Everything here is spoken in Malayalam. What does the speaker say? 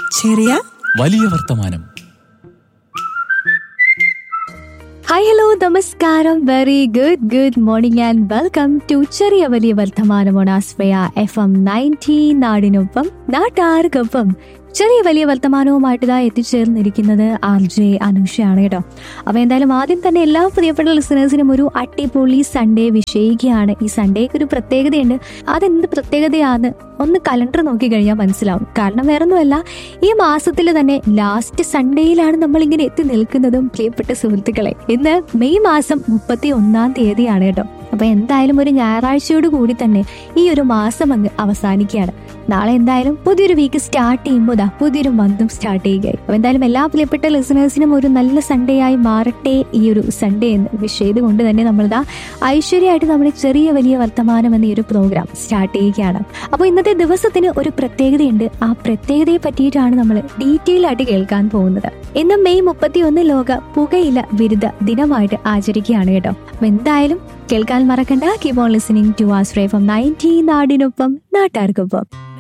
ചെറിയ വലിയ വർത്തമാനം ഹായ് ഹലോ നമസ്കാരം very good good morning and welcome to ചെറിയ വലിയ വർത്തമാനം ഓണാസ്വയ എഫ് എം നയൻറ്റി നാടിനൊപ്പം നാട്ടാർക്കൊപ്പം ചെറിയ വലിയ വർത്തമാനവുമായിട്ട് ഇതാ എത്തിച്ചേർന്നിരിക്കുന്നത് ആർ ജെ അനുഷയാണ് കേട്ടോ അപ്പോൾ എന്തായാലും ആദ്യം തന്നെ എല്ലാ പ്രിയപ്പെട്ട ലിസണേഴ്സിനും ഒരു അടിപൊളി സൺഡേ വിഷയിക്കുകയാണ് ഈ സൺഡേക്ക് ഒരു പ്രത്യേകതയുണ്ട് അതെന്ത് പ്രത്യേകതയാന്ന് ഒന്ന് കലണ്ടർ നോക്കി കഴിഞ്ഞാൽ മനസ്സിലാവും കാരണം വേറൊന്നുമല്ല ഈ മാസത്തിൽ തന്നെ ലാസ്റ്റ് സൺഡേയിലാണ് നമ്മൾ ഇങ്ങനെ എത്തി നിൽക്കുന്നതും പ്രിയപ്പെട്ട സുഹൃത്തുക്കളെ ഇന്ന് മെയ് മാസം മുപ്പത്തി ഒന്നാം തീയതിയാണ് കേട്ടോ അപ്പൊ എന്തായാലും ഒരു ഞായറാഴ്ചയോട് കൂടി തന്നെ ഈ ഒരു മാസം അങ്ങ് അവസാനിക്കുകയാണ് നാളെ എന്തായാലും പുതിയൊരു വീക്ക് സ്റ്റാർട്ട് ചെയ്യുമ്പോൾ ദാ പുതിയൊരു മന്തും സ്റ്റാർട്ട് ചെയ്യുകയായി അപ്പൊ എന്തായാലും എല്ലാ പ്രിയപ്പെട്ട ലിസണേഴ്സിനും ഒരു നല്ല സൺഡേ ആയി മാറട്ടെ ഈ ഒരു സൺഡേ എന്ന് വിഷ് ചെയ്തുകൊണ്ട് തന്നെ നമ്മളിതാ ഐശ്വര്യമായിട്ട് നമ്മുടെ ചെറിയ വലിയ വർത്തമാനം എന്ന ഈ ഒരു പ്രോഗ്രാം സ്റ്റാർട്ട് ചെയ്യുകയാണ് അപ്പോൾ ഇന്നത്തെ ദിവസത്തിന് ഒരു പ്രത്യേകതയുണ്ട് ആ പ്രത്യേകതയെ പറ്റിയിട്ടാണ് നമ്മൾ ഡീറ്റെയിൽ ആയിട്ട് കേൾക്കാൻ പോകുന്നത് ഇന്ന് മെയ് മുപ്പത്തി ഒന്ന് ലോക പുകയില വിരുദ്ധ ദിനമായിട്ട് ആചരിക്കുകയാണ് കേട്ടോ അപ്പൊ എന്തായാലും കേൾക്കാൻ മറക്കണ്ട keep on listening to astray from nineteen നാടിനൊപ്പം നാട്ടാർക്കൊപ്പം